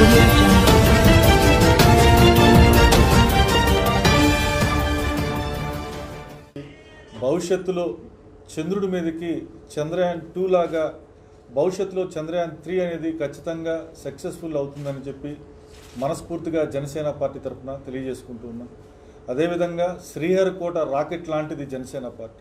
audio jungle. భవిష్యత్తులో చంద్రుడి మీదకి చంద్రయాన్ టూ లాగా భవిష్యత్తులో చంద్రయాన్ త్రీ అనేది ఖచ్చితంగా సక్సెస్ఫుల్ అవుతుందని చెప్పి మనస్ఫూర్తిగా జనసేన పార్టీ తరఫున తెలియజేసుకుంటూ ఉన్నాం అదేవిధంగా శ్రీహరికోట రాకెట్ లాంటిది జనసేన పార్టీ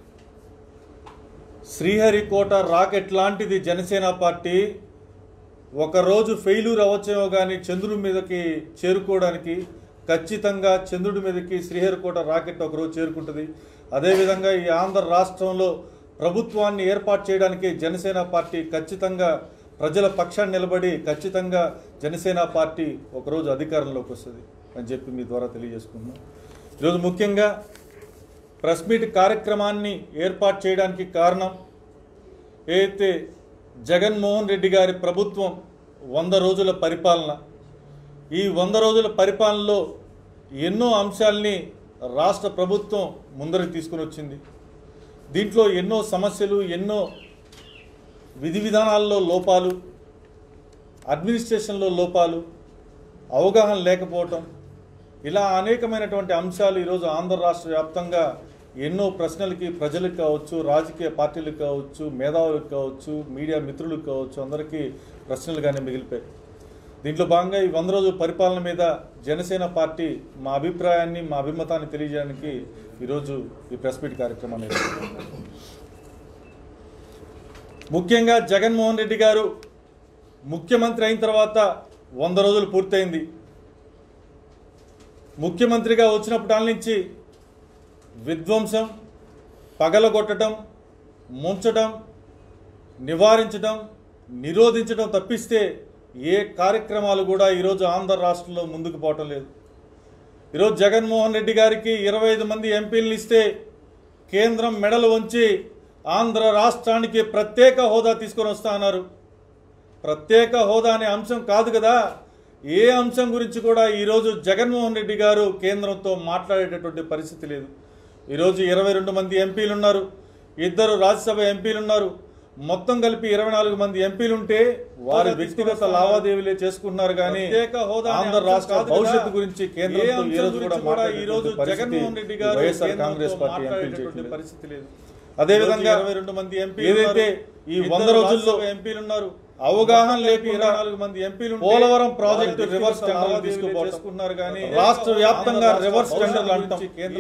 శ్రీహరికోట రాకెట్ లాంటిది జనసేన పార్టీ ఒకరోజు ఫెయిల్యూర్ అవ్వచ్చేమో కానీ చంద్రుడి మీదకి చేరుకోవడానికి ఖచ్చితంగా చంద్రుడి మీదకి శ్రీహరికోట రాకెట్ ఒకరోజు చేరుకుంటుంది అదేవిధంగా ఈ ఆంధ్ర రాష్ట్రంలో ప్రభుత్వాన్ని ఏర్పాటు చేయడానికి జనసేన పార్టీ ఖచ్చితంగా ప్రజల పక్షాన్ని నిలబడి ఖచ్చితంగా జనసేన పార్టీ ఒకరోజు అధికారంలోకి వస్తుంది అని చెప్పి మీ ద్వారా తెలియజేసుకుంటున్నాం ఈరోజు ముఖ్యంగా ప్రెస్ మీట్ కార్యక్రమాన్ని ఏర్పాటు చేయడానికి కారణం ఏదైతే జగన్మోహన్ రెడ్డి గారి ప్రభుత్వం వంద రోజుల పరిపాలన ఈ వంద రోజుల పరిపాలనలో ఎన్నో అంశాల్ని రాష్ట్ర ప్రభుత్వం ముందరికి తీసుకుని వచ్చింది దీంట్లో ఎన్నో సమస్యలు ఎన్నో విధి విధానాల్లో లోపాలు అడ్మినిస్ట్రేషన్లో లోపాలు అవగాహన లేకపోవటం ఇలా అనేకమైనటువంటి అంశాలు ఈరోజు ఆంధ్ర రాష్ట్ర వ్యాప్తంగా ఎన్నో ప్రశ్నలకి ప్రజలకు కావచ్చు రాజకీయ పార్టీలకు కావచ్చు మేధావులకు కావచ్చు మీడియా మిత్రులకు కావచ్చు అందరికీ ప్రశ్నలుగానే మిగిలిపోయాయి దీంట్లో భాగంగా ఈ వంద రోజుల పరిపాలన మీద జనసేన పార్టీ మా అభిప్రాయాన్ని మా అభిమతాన్ని తెలియజేయడానికి ఈరోజు ఈ ప్రెస్ మీట్ కార్యక్రమాన్ని నిర్వహిస్తున్నాం. ముఖ్యంగా జగన్మోహన్ రెడ్డి గారు ముఖ్యమంత్రి అయిన తర్వాత వంద రోజులు పూర్తయింది ముఖ్యమంత్రిగా వచ్చినప్పటి నుంచి విధ్వంసం పగలగొట్టడం ముంచడం నివారించడం నిరోధించడం తప్పిస్తే ఏ కార్యక్రమాలు కూడా ఈరోజు ఆంధ్ర రాష్ట్రంలో ముందుకు పోవటం లేదు ఈరోజు జగన్మోహన్ రెడ్డి గారికి ఇరవై ఐదు మంది ఎంపీలను ఇస్తే కేంద్రం మెడలు వంచి ఆంధ్ర రాష్ట్రానికి ప్రత్యేక హోదా తీసుకొని వస్తా అన్నారు ప్రత్యేక హోదా అనే అంశం కాదు కదా ఏ అంశం గురించి కూడా ఈరోజు జగన్మోహన్ రెడ్డి గారు కేంద్రంతో మాట్లాడేటటువంటి పరిస్థితి లేదు ఈరోజు ఇరవై రెండు మంది ఎంపీలు ఉన్నారు ఇద్దరు రాజ్యసభ ఎంపీలు ఉన్నారు మొత్తం కలిపి ఇరవై నాలుగు మంది ఎంపీలు ఉంటే వారి వ్యక్తిగత లావాదేవీలే చేసుకుంటున్నారు కానీ ఆంధ్ర రాష్ట్ర భవిష్యత్తు గురించి కేంద్రం ఈ రోజు కూడా ఈ రోజు జగన్మోహన్ రెడ్డి గారు వైఎస్ఆర్ కాంగ్రెస్ పార్టీ ఎంపీలు పరిస్థితి లేదు అదేవిధంగా ఇరవై రెండు మంది ఎంపీ ఏదైతే ఈ వంద రోజుల్లో ఎంపీలు ఉన్నారు అవగాహన లేకుండా నాలుగు మంది ఎంపీలు పోలవరం ప్రాజెక్టు రివర్స్ టెండర్లు తీసుకున్నారు కానీ రాష్ట్ర వ్యాప్తంగా రివర్స్ టెండర్లు అంటాం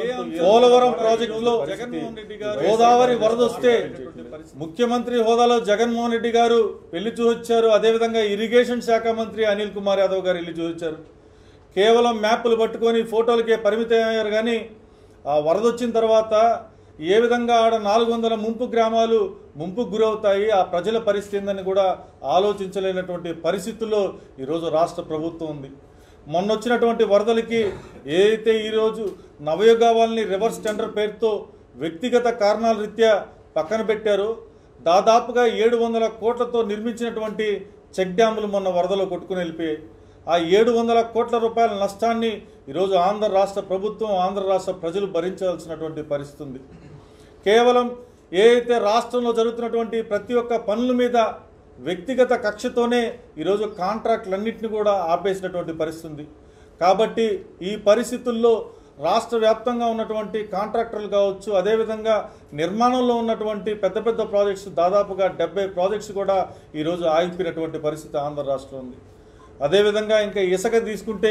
పోలవరం ప్రాజెక్టులో జగన్మోహన్ రెడ్డి గారు గోదావరి వరద వస్తే ముఖ్యమంత్రి హోదాలో జగన్మోహన్ రెడ్డి గారు వెళ్లి చూసొచ్చారు అదేవిధంగా ఇరిగేషన్ శాఖ మంత్రి అనిల్ కుమార్ యాదవ్ గారు వెళ్లి చూసొచ్చారు కేవలం మ్యాప్లు పట్టుకొని ఫోటోలకే పరిమితం అయ్యారు కానీ ఆ వరద వచ్చిన తర్వాత ఏ విధంగా ఆడ నాలుగు వందల ముంపు గ్రామాలు ముంపుకు గురవుతాయి ఆ ప్రజల పరిస్థితి ఏందని కూడా ఆలోచించలేనటువంటి పరిస్థితుల్లో ఈరోజు రాష్ట్ర ప్రభుత్వం ఉంది మొన్న వచ్చినటువంటి వరదలకి ఏదైతే ఈరోజు నవయుగ వాళ్ళని రివర్స్ టెండర్ పేరుతో వ్యక్తిగత కారణాల రీత్యా పక్కన పెట్టారు దాదాపుగా ఏడు వందల కోట్లతో నిర్మించినటువంటి చెక్ డ్యాములు మొన్న వరదలో కొట్టుకుని వెళ్ళిపోయాయి ఆ ఏడు వందల కోట్ల రూపాయల నష్టాన్ని ఈరోజు ఆంధ్ర రాష్ట్ర ప్రభుత్వం ఆంధ్ర రాష్ట్ర ప్రజలు భరించాల్సినటువంటి పరిస్థితి ఉంది కేవలం ఏదైతే రాష్ట్రంలో జరుగుతున్నటువంటి ప్రతి ఒక్క పనుల మీద వ్యక్తిగత కక్షతోనే ఈరోజు కాంట్రాక్టులన్నింటినీ కూడా ఆపేసినటువంటి పరిస్థితి ఉంది కాబట్టి ఈ పరిస్థితుల్లో రాష్ట్ర వ్యాప్తంగా ఉన్నటువంటి కాంట్రాక్టర్లు కావచ్చు అదేవిధంగా నిర్మాణంలో ఉన్నటువంటి పెద్ద పెద్ద ప్రాజెక్ట్స్ దాదాపుగా డెబ్బై ప్రాజెక్ట్స్ కూడా ఈరోజు ఆగిపోయినటువంటి పరిస్థితి ఆంధ్ర రాష్ట్రం ఉంది అదేవిధంగా ఇంకా ఇసుక తీసుకుంటే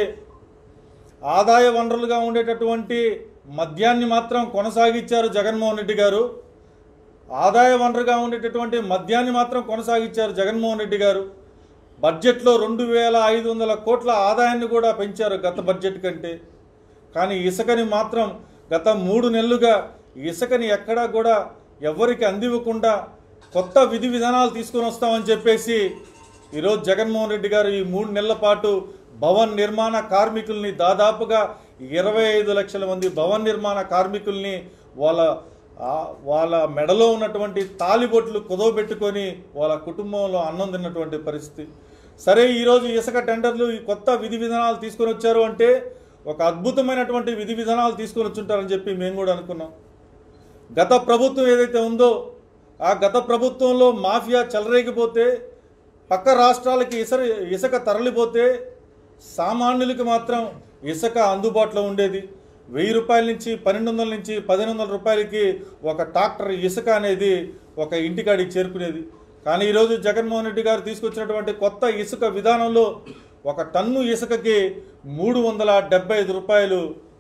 ఆదాయ వనరులుగా ఉండేటటువంటి మద్యాన్ని మాత్రం కొనసాగించారు జగన్మోహన్ రెడ్డి గారు ఆదాయ వనరుగా ఉండేటటువంటి మద్యాన్ని మాత్రం కొనసాగించారు జగన్మోహన్ రెడ్డి గారు బడ్జెట్లో రెండు వేల ఐదు వందల కోట్ల ఆదాయాన్ని కూడా పెంచారు గత బడ్జెట్ కంటే కానీ ఇసుకని మాత్రం గత మూడు నెలలుగా ఇసుకని ఎక్కడా కూడా ఎవరికి అందివ్వకుండా కొత్త విధి విధానాలు తీసుకొని వస్తామని చెప్పేసి ఈరోజు జగన్మోహన్ రెడ్డి గారు ఈ మూడు నెలల పాటు భవన్ నిర్మాణ కార్మికుల్ని దాదాపుగా ఇరవై ఐదు లక్షల మంది భవన్ నిర్మాణ కార్మికుల్ని వాళ్ళ ఆ- వాళ్ళ మెడలో ఉన్నటువంటి తాలిబొట్లు కుదవబెట్టుకొని వాళ్ళ కుటుంబంలో అన్నం తిన్నటువంటి పరిస్థితి సరే ఈరోజు ఇసుక టెండర్లు ఈ కొత్త విధి విధానాలు తీసుకొని వచ్చారు అంటే ఒక అద్భుతమైనటువంటి విధి విధానాలు తీసుకొని వచ్చుంటారని చెప్పి మేము కూడా అనుకున్నాం గత ప్రభుత్వం ఏదైతే ఉందో ఆ గత ప్రభుత్వంలో మాఫియా చెలరేగిపోతే పక్క రాష్ట్రాలకి ఇసర ఇసుక తరలిపోతే సామాన్యులకి మాత్రం ఇసుక అందుబాటులో ఉండేది వెయ్యి రూపాయల నుంచి పన్నెండు వందల నుంచి పదిహేను వందల రూపాయలకి ఒక ట్రాక్టర్ ఇసుక అనేది ఒక ఇంటికాడికి చేరుకునేది కానీ ఈరోజు జగన్మోహన్ రెడ్డి గారు తీసుకొచ్చినటువంటి కొత్త ఇసుక విధానంలో ఒక టన్ను ఇసుకకి మూడు వందల డెబ్బై ఐదు రూపాయలు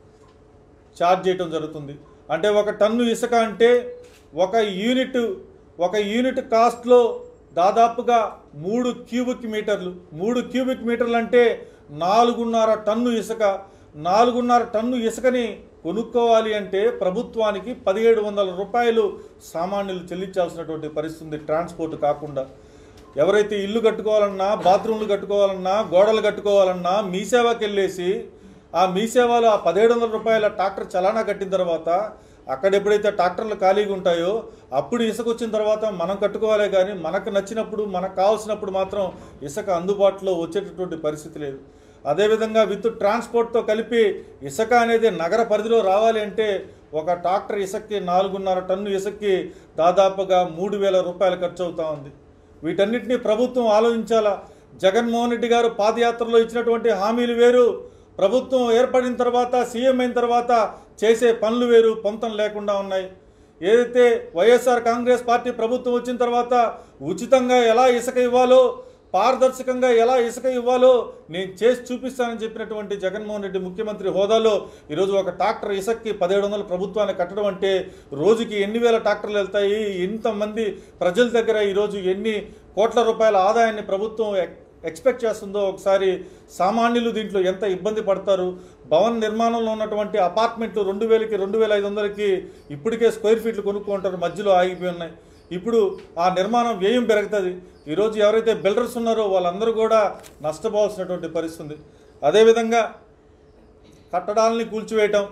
ఛార్జ్ చేయటం జరుగుతుంది అంటే ఒక టన్ను ఇసుక అంటే ఒక యూనిట్ ఒక యూనిట్ కాస్ట్లో దాదాపుగా మూడు క్యూబిక్ మీటర్లు మూడు క్యూబిక్ మీటర్లు అంటే నాలుగున్నర టన్ను ఇసుక నాలుగున్నర టన్ను ఇసుకని కొనుక్కోవాలి అంటే ప్రభుత్వానికి పదిహేడు వందల రూపాయలు సామాన్యులు చెల్లించాల్సినటువంటి పరిస్థితి ఉంది ట్రాన్స్పోర్ట్ కాకుండా ఎవరైతే ఇల్లు కట్టుకోవాలన్నా బాత్రూమ్లు కట్టుకోవాలన్నా గోడలు కట్టుకోవాలన్నా మీ సేవకి వెళ్ళేసి ఆ మీ సేవలో ఆ పదిహేడు వందల రూపాయల ట్రాక్టర్ చలానా కట్టిన తర్వాత అక్కడ ఎప్పుడైతే ట్రాక్టర్లు ఖాళీగా ఉంటాయో అప్పుడు ఇసుక వచ్చిన తర్వాత మనం కట్టుకోవాలే కానీ మనకు నచ్చినప్పుడు మనకు కావాల్సినప్పుడు మాత్రం ఇసుక అందుబాటులో వచ్చేటటువంటి పరిస్థితి లేదు అదేవిధంగా విత్ ట్రాన్స్పోర్ట్తో కలిపి ఇసుక అనేది నగర పరిధిలో రావాలి అంటే ఒక ట్రాక్టర్ ఇసుక్కి నాలుగున్నర టన్ను ఇసుక్కి దాదాపుగా మూడు వేల రూపాయలు ఖర్చు అవుతా ఉంది వీటన్నిటిని ప్రభుత్వం ఆలోచించాలా జగన్మోహన్ రెడ్డి గారు పాదయాత్రలో ఇచ్చినటువంటి హామీలు వేరు ప్రభుత్వం ఏర్పడిన తర్వాత సీఎం అయిన తర్వాత చేసే పనులు వేరు పొంతం లేకుండా ఉన్నాయి ఏదైతే వైఎస్ఆర్ కాంగ్రెస్ పార్టీ ప్రభుత్వం వచ్చిన తర్వాత ఉచితంగా ఎలా ఇసుక ఇవ్వాలో పారదర్శకంగా ఎలా ఇసుక ఇవ్వాలో నేను చేసి చూపిస్తానని చెప్పినటువంటి జగన్మోహన్ రెడ్డి ముఖ్యమంత్రి హోదాలో ఈరోజు ఒక ట్రాక్టర్ ఇసుక్కి పదిహేడు వందలు ప్రభుత్వాన్ని కట్టడం అంటే రోజుకి ఎన్ని వేల ట్రాక్టర్లు వెళ్తాయి ఎంతమంది ప్రజల దగ్గర ఈరోజు ఎన్ని కోట్ల రూపాయల ఆదాయాన్ని ప్రభుత్వం ఎక్- ఎక్స్పెక్ట్ చేస్తుందో ఒకసారి సామాన్యులు దీంట్లో ఎంత ఇబ్బంది పడతారు భవన నిర్మాణంలో ఉన్నటువంటి అపార్ట్మెంట్లు రెండు వేలకి రెండు వేల ఐదు వందలకి ఇప్పటికే స్క్వేర్ ఫీట్లు కొనుక్కుంటారు మధ్యలో ఆగిపోయి ఉన్నాయి ఇప్పుడు ఆ నిర్మాణం వ్యయం పెరుగుతుంది ఈరోజు ఎవరైతే బిల్డర్స్ ఉన్నారో వాళ్ళందరూ కూడా నష్టపోవాల్సినటువంటి పరిస్థితి ఉంది అదేవిధంగా కట్టడాలని కూల్చివేయటం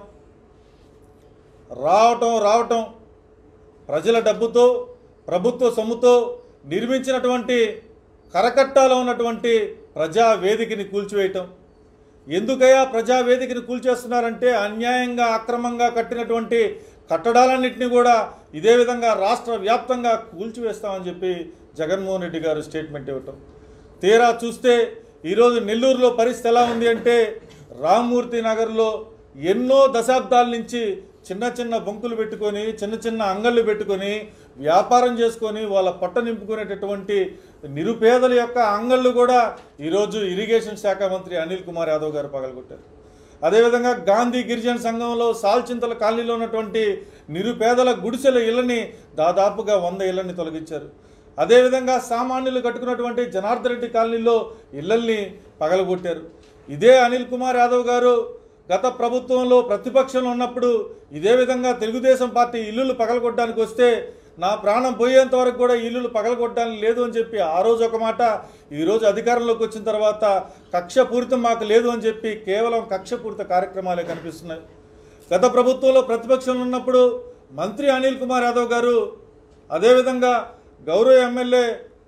రావటం రావటం ప్రజల డబ్బుతో ప్రభుత్వ సొమ్ముతో నిర్మించినటువంటి కరకట్టాలో ఉన్నటువంటి ప్రజా వేదికని కూల్చివేయటం ఎందుకయ్యా ప్రజా వేదికని కూల్చేస్తున్నారంటే అన్యాయంగా అక్రమంగా కట్టినటువంటి కట్టడాలన్నింటినీ కూడా ఇదే విధంగా రాష్ట్ర వ్యాప్తంగా కూల్చివేస్తామని చెప్పి జగన్మోహన్ రెడ్డి గారు స్టేట్మెంట్ ఇవ్వటం తీరా చూస్తే ఈరోజు నెల్లూరులో పరిస్థితి ఎలా ఉంది అంటే రామ్మూర్తి నగర్లో ఎన్నో దశాబ్దాల నుంచి చిన్న చిన్న బొంకులు పెట్టుకొని చిన్న చిన్న అంగళ్ళు పెట్టుకొని వ్యాపారం చేసుకొని వాళ్ళ పొట్ట నింపుకునేటటువంటి నిరుపేదల యొక్క అంగళ్ళు కూడా ఈరోజు ఇరిగేషన్ శాఖ మంత్రి అనిల్ కుమార్ యాదవ్ గారు పగలగొట్టారు అదేవిధంగా గాంధీ గిరిజన సంఘంలో సాల్చింతల కాలనీలో ఉన్నటువంటి నిరుపేదల గుడిసెల ఇళ్ళని దాదాపుగా వంద ఇళ్ళని తొలగించారు అదేవిధంగా సామాన్యులు కట్టుకున్నటువంటి జనార్దన్ రెడ్డి కాలనీలో ఇళ్ళల్ని పగలగొట్టారు ఇదే అనిల్ కుమార్ యాదవ్ గారు గత ప్రభుత్వంలో ప్రతిపక్షంలో ఉన్నప్పుడు ఇదే విధంగా తెలుగుదేశం పార్టీ ఇల్లులు పగలగొట్టడానికి వస్తే నా ప్రాణం పోయేంత వరకు కూడా ఇల్లులు పగలగొట్టడానికి లేదు అని చెప్పి ఆ రోజు ఒక మాట ఈ రోజు అధికారంలోకి వచ్చిన తర్వాత కక్షపూరితం మాకు లేదు అని చెప్పి కేవలం కక్షపూరిత కార్యక్రమాలే కనిపిస్తున్నాయి గత ప్రభుత్వంలో ప్రతిపక్షంలో ఉన్నప్పుడు మంత్రి అనిల్ కుమార్ యాదవ్ గారు అదేవిధంగా గౌరవ ఎమ్మెల్యే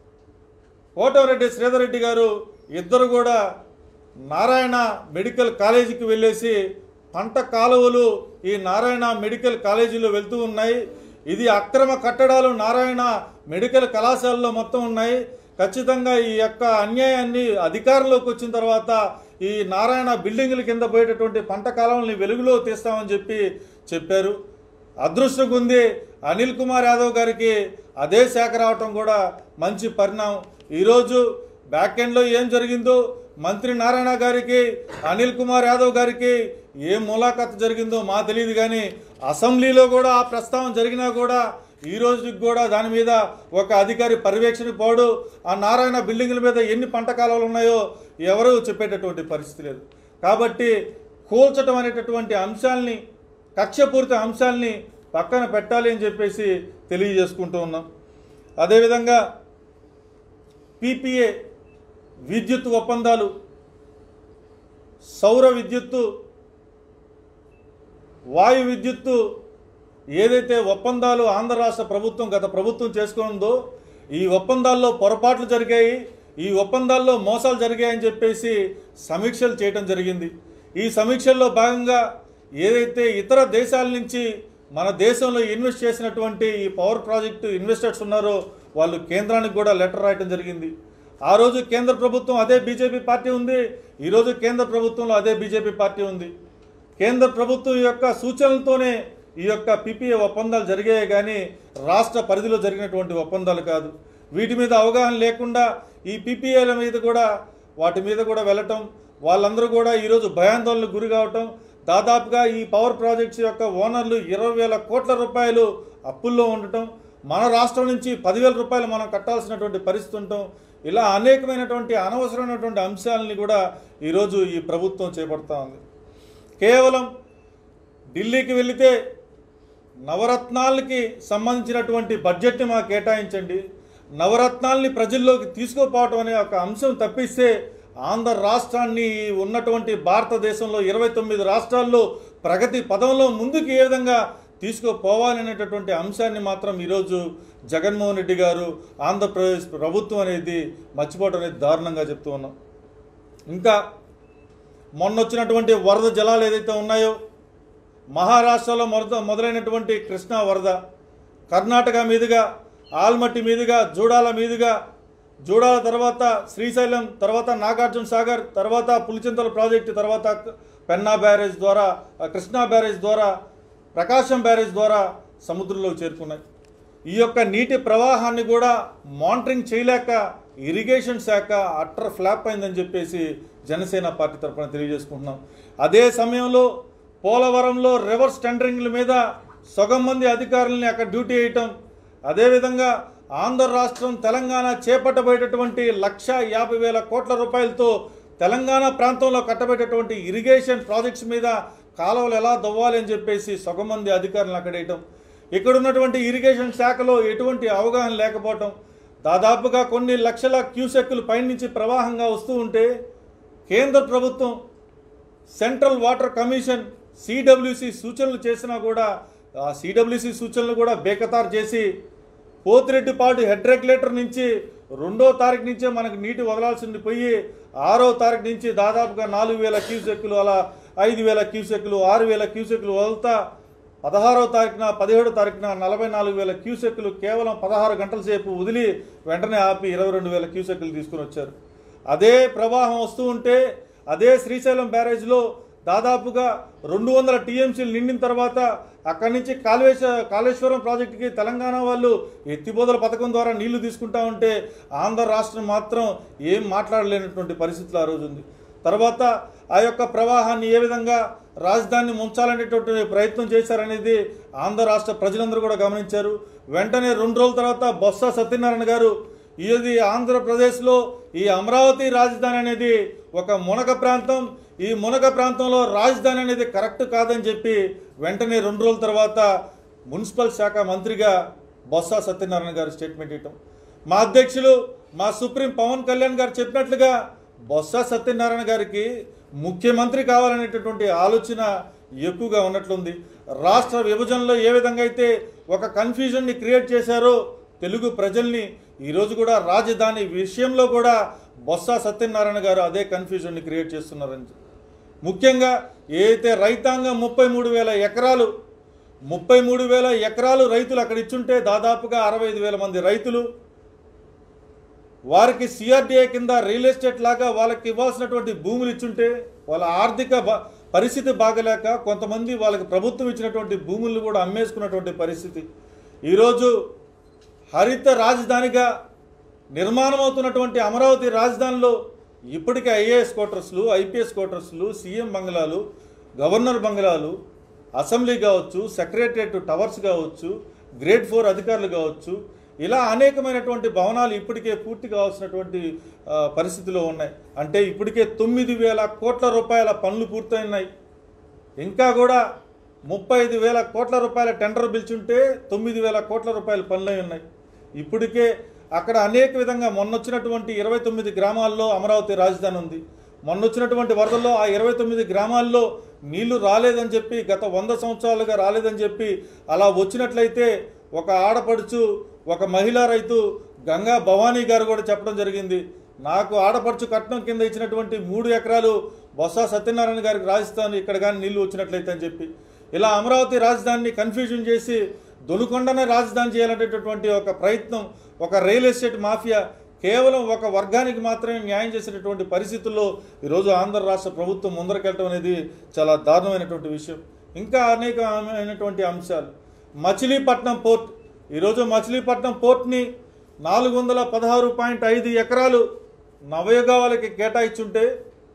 కోటమిరెడ్డి శ్రీధర్ రెడ్డి గారు ఇద్దరు కూడా నారాయణ మెడికల్ కాలేజీకి వెళ్ళేసి పంట కాలువలు ఈ నారాయణ మెడికల్ కాలేజీలో వెళ్తూ ఉన్నాయి ఇది అక్రమ కట్టడాలు నారాయణ మెడికల్ కళాశాలలో మొత్తం ఉన్నాయి ఖచ్చితంగా ఈ యొక్క అన్యాయాన్ని అధికారంలోకి వచ్చిన తర్వాత ఈ నారాయణ బిల్డింగుల కింద పోయేటటువంటి పంట కాలువల్ని వెలుగులో తీస్తామని చెప్పి చెప్పారు అదృష్టం ఉంది అనిల్ కుమార్ యాదవ్ గారికి అదే శాఖ రావటం కూడా మంచి పరిణామం ఈరోజు బ్యాక్ ఎండ్లో ఏం జరిగిందో మంత్రి నారాయణ గారికి అనిల్ కుమార్ యాదవ్ గారికి ఏ ములాఖాత్ జరిగిందో మా తెలియదు కానీ అసెంబ్లీలో కూడా ఆ ప్రస్తావన జరిగినా కూడా ఈ రోజుకి కూడా దాని మీద ఒక అధికారి పర్యవేక్షణ పోడు ఆ నారాయణ బిల్డింగుల మీద ఎన్ని పంట కాలాలు ఉన్నాయో ఎవరూ చెప్పేటటువంటి పరిస్థితి లేదు కాబట్టి కూల్చటం అనేటటువంటి అంశాల్ని కక్షపూరిత అంశాల్ని పక్కన పెట్టాలి అని చెప్పేసి తెలియజేసుకుంటూ ఉన్నాం అదేవిధంగా పీపీఏ విద్యుత్ ఒప్పందాలు సౌర విద్యుత్తు వాయు విద్యుత్తు ఏదైతే ఒప్పందాలు ఆంధ్ర రాష్ట్ర ప్రభుత్వం గత ప్రభుత్వం చేసుకుందో ఈ ఒప్పందాల్లో పొరపాట్లు జరిగాయి ఈ ఒప్పందాల్లో మోసాలు జరిగాయని చెప్పేసి సమీక్షలు చేయటం జరిగింది ఈ సమీక్షల్లో భాగంగా ఏదైతే ఇతర దేశాల నుంచి మన దేశంలో ఇన్వెస్ట్ చేసినటువంటి ఈ పవర్ ప్రాజెక్టు ఇన్వెస్టర్స్ ఉన్నారో వాళ్ళు కేంద్రానికి కూడా లెటర్ రాయటం జరిగింది ఆ రోజు కేంద్ర ప్రభుత్వం అదే బీజేపీ పార్టీ ఉంది ఈరోజు కేంద్ర ప్రభుత్వంలో అదే బీజేపీ పార్టీ ఉంది కేంద్ర ప్రభుత్వం యొక్క సూచనలతోనే ఈ యొక్క పిపిఏ ఒప్పందాలు జరిగాయి కానీ రాష్ట్ర పరిధిలో జరిగినటువంటి ఒప్పందాలు కాదు వీటి మీద అవగాహన లేకుండా ఈ పిపిఏల మీద కూడా వాటి మీద కూడా వెళ్ళటం వాళ్ళందరూ కూడా ఈరోజు భయాందోళనకు గురి కావటం దాదాపుగా ఈ పవర్ ప్రాజెక్ట్స్ యొక్క ఓనర్లు ఇరవై వేల కోట్ల రూపాయలు అప్పుల్లో ఉండటం మన రాష్ట్రం నుంచి పదివేల రూపాయలు మనం కట్టాల్సినటువంటి పరిస్థితి ఉండటం ఇలా అనేకమైనటువంటి అనవసరమైనటువంటి అంశాలని కూడా ఈరోజు ఈ ప్రభుత్వం చేపడతా ఉంది కేవలం ఢిల్లీకి వెళితే నవరత్నాలకి సంబంధించినటువంటి బడ్జెట్ని మాకు కేటాయించండి నవరత్నాల్ని ప్రజల్లోకి తీసుకుపోవటం అనే ఒక అంశం తప్పిస్తే ఆంధ్ర రాష్ట్రాన్ని ఉన్నటువంటి భారతదేశంలో ఇరవై తొమ్మిది రాష్ట్రాల్లో ప్రగతి పదంలో ముందుకు ఏ విధంగా తీసుకుపోవాలనేటటువంటి అంశాన్ని మాత్రం ఈరోజు జగన్మోహన్ రెడ్డి గారు ఆంధ్రప్రదేశ్ ప్రభుత్వం అనేది మర్చిపోవడం అనేది దారుణంగా చెప్తూ ఉన్నాం ఇంకా మొన్న వచ్చినటువంటి వరద జలాలు ఏదైతే ఉన్నాయో మహారాష్ట్రలో మొదట మొదలైనటువంటి కృష్ణా వరద కర్ణాటక మీదుగా ఆల్మట్టి మీదుగా జూడాల మీదుగా జూడాల తర్వాత శ్రీశైలం తర్వాత నాగార్జున సాగర్ తర్వాత పులిచింతల ప్రాజెక్టు తర్వాత పెన్నా బ్యారేజ్ ద్వారా ఆ, కృష్ణా బ్యారేజ్ ద్వారా ప్రకాశం బ్యారేజ్ ద్వారా సముద్రంలోకి చేరుకున్నాయి ఈ యొక్క నీటి ప్రవాహాన్ని కూడా మానిటరింగ్ చేయలేక ఇరిగేషన్ శాఖ అట్టర్ ఫ్లాప్ అయిందని చెప్పేసి జనసేన పార్టీ తరఫున తెలియజేసుకుంటున్నాం అదే సమయంలో పోలవరంలో రివర్స్ టెండరింగ్ల మీద సగం మంది అధికారుల్ని అక్కడ డ్యూటీ వేయటం అదేవిధంగా ఆంధ్ర రాష్ట్రం తెలంగాణ చేపట్టబోయేటటువంటి లక్ష యాభై వేల కోట్ల రూపాయలతో తెలంగాణ ప్రాంతంలో కట్టబెట్టేటువంటి ఇరిగేషన్ ప్రాజెక్ట్స్ మీద కాలువలు ఎలా దవ్వాలి అని చెప్పేసి సగం మంది అధికారులను అక్కడ వేయటం ఇక్కడ ఉన్నటువంటి ఇరిగేషన్ శాఖలో ఎటువంటి అవగాహన లేకపోవటం దాదాపుగా కొన్ని లక్షల క్యూసెక్కులు పైనుంచి ప్రవాహంగా వస్తూ ఉంటే కేంద్ర ప్రభుత్వం సెంట్రల్ వాటర్ కమిషన్ సిడబ్ల్యూసి సూచనలు చేసినా కూడా ఆ సిడబ్ల్యూసి సూచనలు కూడా బేఖతారు చేసి పోతిరెడ్డిపాటు హెడ్ రెగ్యులేటర్ నుంచి రెండో తారీఖు నుంచే మనకు నీటి వదలాల్సింది పోయి ఆరో తారీఖు నుంచి దాదాపుగా నాలుగు వేల క్యూసెక్కులు అలా ఐదు వేల క్యూసెక్కులు ఆరు వేల క్యూసెక్కులు వదులుతా పదహారో తారీఖున పదిహేడో తారీఖున నలభై నాలుగు వేల క్యూసెక్కులు కేవలం పదహారు గంటల సేపు వదిలి వెంటనే ఆపి ఇరవై రెండు వేల క్యూసెక్కులు తీసుకుని వచ్చారు అదే ప్రవాహం వస్తూ ఉంటే అదే శ్రీశైలం బ్యారేజ్లో దాదాపుగా రెండు వందల టీఎంసీలు నిండిన తర్వాత అక్కడి నుంచి కాళేశ్వ కాళేశ్వరం ప్రాజెక్టుకి తెలంగాణ వాళ్ళు ఎత్తిపోదల పథకం ద్వారా నీళ్లు తీసుకుంటా ఉంటే ఆంధ్ర రాష్ట్రం మాత్రం ఏం మాట్లాడలేనటువంటి పరిస్థితులు ఆ రోజు ఉంది తర్వాత ఆ యొక్క ప్రవాహాన్ని ఏ విధంగా రాజధానిని ముంచాలనేటువంటి ప్రయత్నం చేశారనేది ఆంధ్ర రాష్ట్ర ప్రజలందరూ కూడా గమనించారు వెంటనే రెండు రోజుల తర్వాత బొత్స సత్యనారాయణ గారు ఇది ఆంధ్రప్రదేశ్లో ఈ అమరావతి రాజధాని అనేది ఒక మునక ప్రాంతం ఈ మునక ప్రాంతంలో రాజధాని అనేది కరెక్ట్ కాదని చెప్పి వెంటనే రెండు రోజుల తర్వాత మున్సిపల్ శాఖ మంత్రిగా బొత్స సత్యనారాయణ గారు స్టేట్మెంట్ ఇవ్వటం మా అధ్యక్షులు మా సుప్రీం పవన్ కళ్యాణ్ గారు చెప్పినట్లుగా బొత్స సత్యనారాయణ గారికి ముఖ్యమంత్రి కావాలనేటటువంటి ఆలోచన ఎక్కువగా ఉన్నట్లుంది రాష్ట్ర విభజనలో ఏ విధంగా అయితే ఒక కన్ఫ్యూజన్ని క్రియేట్ చేశారో తెలుగు ప్రజల్ని ఈరోజు కూడా రాజధాని విషయంలో కూడా బొత్స సత్యనారాయణ గారు అదే కన్ఫ్యూజన్ని క్రియేట్ చేస్తున్నారని ముఖ్యంగా ఏదైతే రైతాంగం ముప్పై మూడు వేల ఎకరాలు ముప్పై మూడు వేల ఎకరాలు రైతులు అక్కడ ఇచ్చుంటే దాదాపుగా అరవై ఐదు వేల మంది రైతులు వారికి సిఆర్డీఏ కింద రియల్ ఎస్టేట్ లాగా వాళ్ళకి ఇవ్వాల్సినటువంటి భూములు ఇచ్చుంటే వాళ్ళ ఆర్థిక బ- పరిస్థితి బాగలేక కొంతమంది వాళ్ళకి ప్రభుత్వం ఇచ్చినటువంటి భూములను కూడా అమ్మేసుకున్నటువంటి పరిస్థితి ఈరోజు హరిత రాజధానిగా నిర్మాణం అవుతున్నటువంటి అమరావతి రాజధానిలో ఇప్పటికే ఐఏఎస్ క్వార్టర్స్లు ఐపీఎస్ క్వార్టర్స్లు సీఎం బంగ్లాలు గవర్నర్ బంగ్లాలు అసెంబ్లీ కావచ్చు సెక్రటరియట్ టవర్స్ కావచ్చు గ్రేడ్ ఫోర్ అధికారులు కావచ్చు ఇలా అనేకమైనటువంటి భవనాలు ఇప్పటికే పూర్తి కావాల్సినటువంటి ఆ, పరిస్థితిలో ఉన్నాయి అంటే ఇప్పటికే తొమ్మిది వేల కోట్ల రూపాయల పనులు పూర్తయినాయి ఇంకా కూడా ముప్పై ఐదు వేల కోట్ల రూపాయల టెండర్ పిలిచుంటే తొమ్మిది వేల కోట్ల రూపాయల పనులై ఉన్నాయి ఇప్పటికే అక్కడ అనేక విధంగా మొన్నొచ్చినటువంటి ఇరవై తొమ్మిది గ్రామాల్లో అమరావతి రాజధాని ఉంది మొన్నొచ్చినటువంటి వరదల్లో ఆ ఇరవై తొమ్మిది గ్రామాల్లో నీళ్లు రాలేదని చెప్పి గత వంద సంవత్సరాలుగా రాలేదని చెప్పి అలా వచ్చినట్లయితే ఒక ఆడపడుచు ఒక మహిళా రైతు గంగా భవానీ గారు కూడా చెప్పడం జరిగింది నాకు ఆడపడుచు కట్నం కింద ఇచ్చినటువంటి మూడు ఎకరాలు బొత్స సత్యనారాయణ గారికి రాజస్థాన్ ఇక్కడ కానీ నీళ్లు వచ్చినట్లయితే అని చెప్పి ఇలా అమరావతి రాజధానిని కన్ఫ్యూజన్ చేసి దొలుకొండనే రాజధాని చేయాలనేటటువంటి ఒక ప్రయత్నం ఒక రియల్ ఎస్టేట్ మాఫియా కేవలం ఒక వర్గానికి మాత్రమే న్యాయం చేసేటటువంటి పరిస్థితుల్లో ఈరోజు ఆంధ్ర రాష్ట్ర ప్రభుత్వం ముందరకెళ్ళటం అనేది చాలా దారుణమైనటువంటి విషయం ఇంకా అనేకమైనటువంటి అంశాలు మచిలీపట్నం పోర్ట్ ఈరోజు మచిలీపట్నం పోర్ట్ని నాలుగు వందల పదహారు పాయింట్ ఐదు ఎకరాలు నవయుగ వాళ్ళకి కేటాయించుంటే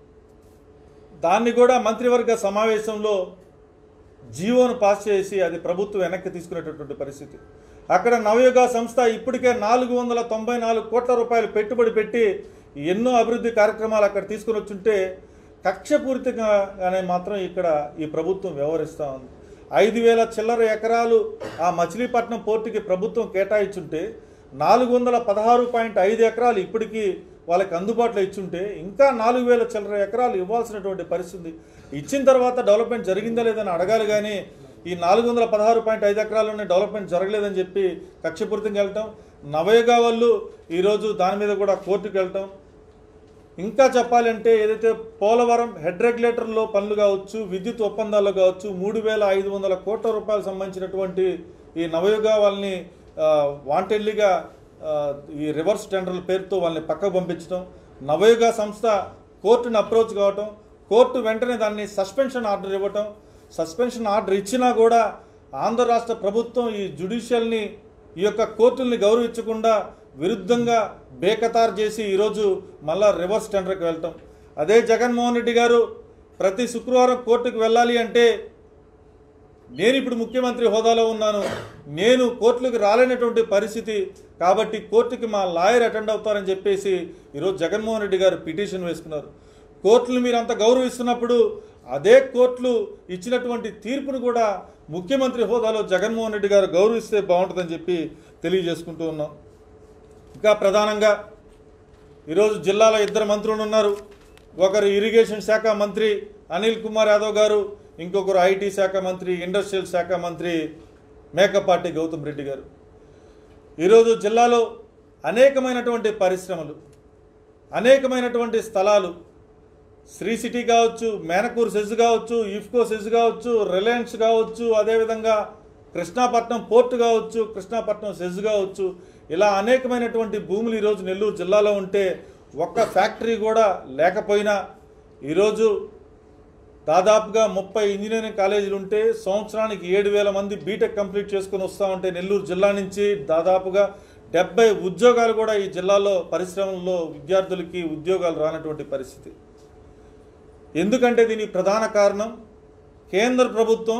దాన్ని కూడా మంత్రివర్గ సమావేశంలో జీవోను పాస్ చేసి అది ప్రభుత్వం వెనక్కి తీసుకునేటటువంటి పరిస్థితి అక్కడ నవయుగ సంస్థ ఇప్పటికే నాలుగు వందల తొంభై నాలుగు కోట్ల రూపాయలు పెట్టుబడి పెట్టి ఎన్నో అభివృద్ధి కార్యక్రమాలు అక్కడ తీసుకుని వచ్చుంటే కక్షపూరితంగానే మాత్రం ఇక్కడ ఈ ప్రభుత్వం వ్యవహరిస్తూ ఉంది ఐదు వేల చిల్లర ఎకరాలు ఆ మచిలీపట్నం పోర్టుకి ప్రభుత్వం కేటాయించుంటే నాలుగు వందల పదహారు పాయింట్ ఐదు ఎకరాలు ఇప్పటికీ వాళ్ళకి అందుబాటులో ఇచ్చుంటే ఇంకా నాలుగు వేల చిల్లర ఎకరాలు ఇవ్వాల్సినటువంటి పరిస్థితి ఇచ్చిన తర్వాత డెవలప్మెంట్ జరిగిందా లేదని అడగాలి కానీ ఈ నాలుగు వందల పదహారు పాయింట్ ఐదు ఎకరాల్లోనే డెవలప్మెంట్ జరగలేదని చెప్పి కక్షపూరితంగా వెళ్ళటం నవయుగ వాళ్ళు ఈరోజు దాని మీద కూడా కోర్టుకు వెళ్ళటం ఇంకా చెప్పాలంటే ఏదైతే పోలవరం హెడ్ రెగ్యులేటర్లో పనులు కావచ్చు విద్యుత్ ఒప్పందాల్లో కావచ్చు మూడు వేల ఐదు వందల కోట్ల రూపాయలు సంబంధించినటువంటి ఈ నవయుగ వాళ్ళని వాంటెడ్లీగా ఈ రివర్స్ టెండర్ల పేరుతో వాళ్ళని పక్కకు పంపించడం నవయుగ సంస్థ కోర్టుని అప్రోచ్ కావటం కోర్టు వెంటనే దాన్ని సస్పెన్షన్ ఆర్డర్ ఇవ్వటం సస్పెన్షన్ ఆర్డర్ ఇచ్చినా కూడా ఆంధ్ర రాష్ట్ర ప్రభుత్వం ఈ జుడిషియల్ని ఈ యొక్క కోర్టుల్ని గౌరవించకుండా విరుద్ధంగా బేఖతారు చేసి ఈరోజు మళ్ళా రివర్స్ టెండర్కి వెళ్ళటం అదే జగన్మోహన్ రెడ్డి గారు ప్రతి శుక్రవారం కోర్టుకు వెళ్ళాలి అంటే నేను ఇప్పుడు ముఖ్యమంత్రి హోదాలో ఉన్నాను నేను కోర్టులకు రాలేనటువంటి పరిస్థితి కాబట్టి కోర్టుకి మా లాయర్ అటెండ్ అవుతారని చెప్పేసి ఈరోజు జగన్మోహన్ రెడ్డి గారు పిటిషన్ వేసుకున్నారు కోర్టులు మీరు అంత గౌరవిస్తున్నప్పుడు అదే కోర్టులు ఇచ్చినటువంటి తీర్పును కూడా ముఖ్యమంత్రి హోదాలో జగన్మోహన్ రెడ్డి గారు గౌరవిస్తే బాగుంటుందని చెప్పి తెలియజేసుకుంటూ ఉన్నాం ఇంకా ప్రధానంగా ఈరోజు జిల్లాలో ఇద్దరు మంత్రులు ఉన్నారు ఒకరు ఇరిగేషన్ శాఖ మంత్రి అనిల్ కుమార్ యాదవ్ గారు ఇంకొకరు ఐటీ శాఖ మంత్రి ఇండస్ట్రియల్ శాఖ మంత్రి మేకపాటి గౌతమ్ రెడ్డి గారు ఈరోజు జిల్లాలో అనేకమైనటువంటి పరిశ్రమలు అనేకమైనటువంటి స్థలాలు శ్రీ సిటీ కావచ్చు మేనకూరు సెజ్ కావచ్చు ఇఫ్కో సెజ్ కావచ్చు రిలయన్స్ కావచ్చు అదేవిధంగా కృష్ణాపట్నం పోర్ట్ కావచ్చు కృష్ణాపట్నం సెజ్ కావచ్చు ఇలా అనేకమైనటువంటి భూములు ఈరోజు నెల్లూరు జిల్లాలో ఉంటే ఒక్క ఫ్యాక్టరీ కూడా లేకపోయినా ఈరోజు దాదాపుగా ముప్పై ఇంజనీరింగ్ కాలేజీలు ఉంటే సంవత్సరానికి ఏడు వేల మంది బీటెక్ కంప్లీట్ చేసుకుని వస్తూ ఉంటే నెల్లూరు జిల్లా నుంచి దాదాపుగా డెబ్బై ఉద్యోగాలు కూడా ఈ జిల్లాలో పరిశ్రమల్లో విద్యార్థులకి ఉద్యోగాలు రానటువంటి పరిస్థితి ఎందుకంటే దీనికి ప్రధాన కారణం కేంద్ర ప్రభుత్వం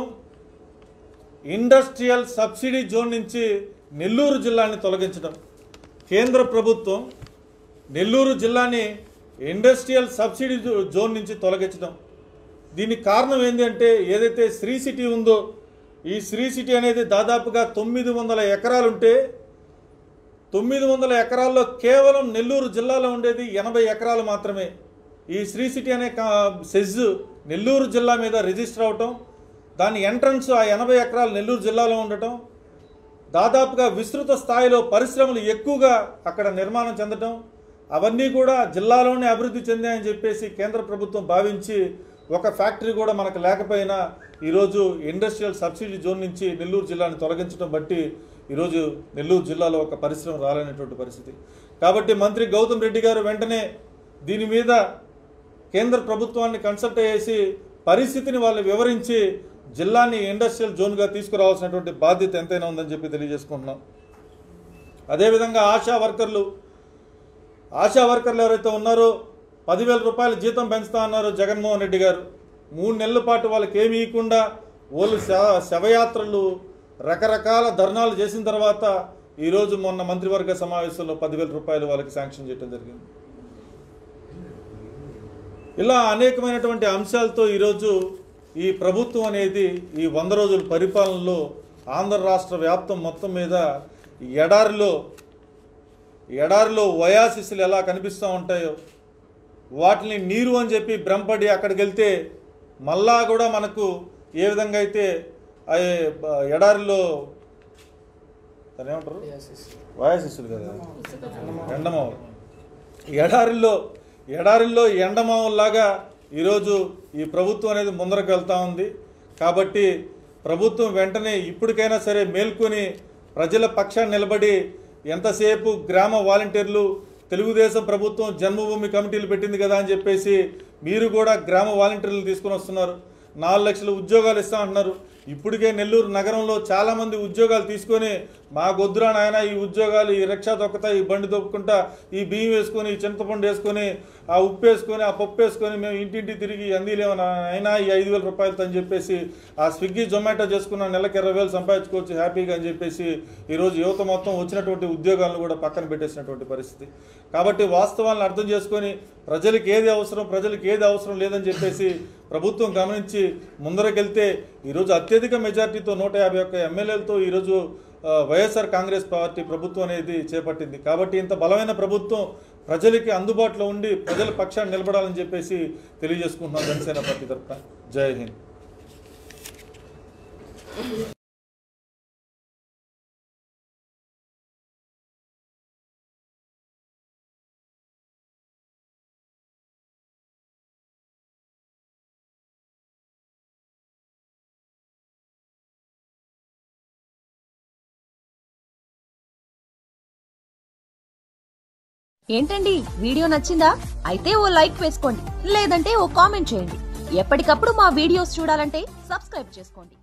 ఇండస్ట్రియల్ సబ్సిడీ జోన్ నుంచి నెల్లూరు జిల్లాని తొలగించడం కేంద్ర ప్రభుత్వం నెల్లూరు జిల్లాని ఇండస్ట్రియల్ సబ్సిడీ జో- జోన్ నుంచి తొలగించడం దీనికి కారణం ఏంటి అంటే ఏదైతే శ్రీ సిటీ ఉందో ఈ శ్రీ సిటీ అనేది దాదాపుగా తొమ్మిది వందల ఎకరాలు ఉంటే తొమ్మిది వందల ఎకరాల్లో కేవలం నెల్లూరు జిల్లాలో ఉండేది ఎనభై ఎకరాలు మాత్రమే ఈ శ్రీ సిటీ అనే కా- సెజ్ నెల్లూరు జిల్లా మీద రిజిస్టర్ అవటం దాని ఎంట్రన్స్ ఆ ఎనభై ఎకరాలు నెల్లూరు జిల్లాలో ఉండటం దాదాపుగా విస్తృత స్థాయిలో పరిశ్రమలు ఎక్కువగా అక్కడ నిర్మాణం చెందటం అవన్నీ కూడా జిల్లాలోనే అభివృద్ధి చెందాయని చెప్పేసి కేంద్ర ప్రభుత్వం భావించి ఒక ఫ్యాక్టరీ కూడా మనకు లేకపోయినా ఈరోజు ఇండస్ట్రియల్ సబ్సిడీ జోన్ నుంచి నెల్లూరు జిల్లాని తొలగించడం బట్టి ఈరోజు నెల్లూరు జిల్లాలో ఒక పరిశ్రమ రాలేనటువంటి పరిస్థితి కాబట్టి మంత్రి గౌతమ్ రెడ్డి గారు వెంటనే దీని మీద కేంద్ర ప్రభుత్వాన్ని కన్సల్ట్ చేసి పరిస్థితిని వాళ్ళు వివరించి జిల్లాని ఇండస్ట్రియల్ జోన్గా తీసుకురావాల్సినటువంటి బాధ్యత ఎంతైనా ఉందని చెప్పి తెలియజేసుకుంటున్నాం అదేవిధంగా ఆశా వర్కర్లు ఆశా వర్కర్లు ఎవరైతే ఉన్నారో పదివేల రూపాయల జీతం పెంచుతా అన్నారు జగన్మోహన్ రెడ్డి గారు మూడు నెలల పాటు వాళ్ళకి ఏమి ఇవ్వకుండా వాళ్ళు శవ శవయాత్రలు రకరకాల ధర్నాలు చేసిన తర్వాత ఈరోజు మొన్న మంత్రివర్గ సమావేశంలో పదివేల రూపాయలు వాళ్ళకి శాంక్షన్ చేయడం జరిగింది ఇలా అనేకమైనటువంటి అంశాలతో ఈరోజు ఈ ప్రభుత్వం అనేది ఈ వంద రోజుల పరిపాలనలో ఆంధ్ర రాష్ట్ర వ్యాప్తం మొత్తం మీద ఎడారిలో ఎడారిలో వయాసిస్సులు ఎలా కనిపిస్తూ ఉంటాయో వాటిని నీరు అని చెప్పి భ్రమపడి అక్కడికి వెళ్తే మళ్ళా కూడా మనకు ఏ విధంగా అయితే ఆ బ- ఎడారిలో దాన్ని ఏమంటారు వయాసిస్సులు కదా ఎండమావులు ఎడారిల్లో ఎడారిల్లో ఎండమావుల్లాగా ఈరోజు ఈ ప్రభుత్వం అనేది ముందరకు వెళ్తా ఉంది కాబట్టి ప్రభుత్వం వెంటనే ఇప్పటికైనా సరే మేల్కొని ప్రజల పక్షాన్ని నిలబడి ఎంతసేపు గ్రామ వాలంటీర్లు తెలుగుదేశం ప్రభుత్వం జన్మభూమి కమిటీలు పెట్టింది కదా అని చెప్పేసి మీరు కూడా గ్రామ వాలంటీర్లు తీసుకొని వస్తున్నారు నాలుగు లక్షల ఉద్యోగాలు ఇస్తా అంటున్నారు ఇప్పటికే నెల్లూరు నగరంలో చాలామంది ఉద్యోగాలు తీసుకొని మా గొద్దురా నాయన ఈ ఉద్యోగాలు ఈ రిక్షా తొక్కుతా ఈ బండి తొక్కుంటా ఈ బియ్యం వేసుకొని ఈ చింతపండు వేసుకొని ఆ ఉప్పు వేసుకొని ఆ పప్పు వేసుకొని మేము ఇంటింటి తిరిగి అందిలేమన్నా అయినా ఈ ఐదు వేల రూపాయలతో అని చెప్పేసి ఆ స్విగ్గీ జొమాటో చేసుకున్న నెలకి ఇరవై వేలు సంపాదించుకోవచ్చు హ్యాపీగా అని చెప్పేసి ఈరోజు యువత మొత్తం వచ్చినటువంటి ఉద్యోగాలను కూడా పక్కన పెట్టేసినటువంటి పరిస్థితి కాబట్టి వాస్తవాలను అర్థం చేసుకొని ప్రజలకు ఏది అవసరం ప్రజలకు ఏది అవసరం లేదని చెప్పేసి ప్రభుత్వం గమనించి ముందరకెళ్తే ఈరోజు అత్యధిక మెజార్టీతో నూట యాభై ఒక్క ఎమ్మెల్యేలతో ఈరోజు ఆ, వైఎస్ఆర్ కాంగ్రెస్ పార్టీ ప్రభుత్వం అనేది చేపట్టింది కాబట్టి ఇంత బలమైన ప్రభుత్వం ప్రజలకి అందుబాటులో ఉండి ప్రజల పక్షాన్ని నిలబడాలని చెప్పేసి తెలియజేసుకుంటున్నాం జనసేన పార్టీ తరఫున జై హింద్ ఏంటండి వీడియో నచ్చిందా అయితే ఓ లైక్ వేసుకోండి లేదంటే ఓ కామెంట్ చేయండి ఎప్పటికప్పుడు మా వీడియోస్ చూడాలంటే సబ్స్క్రైబ్ చేసుకోండి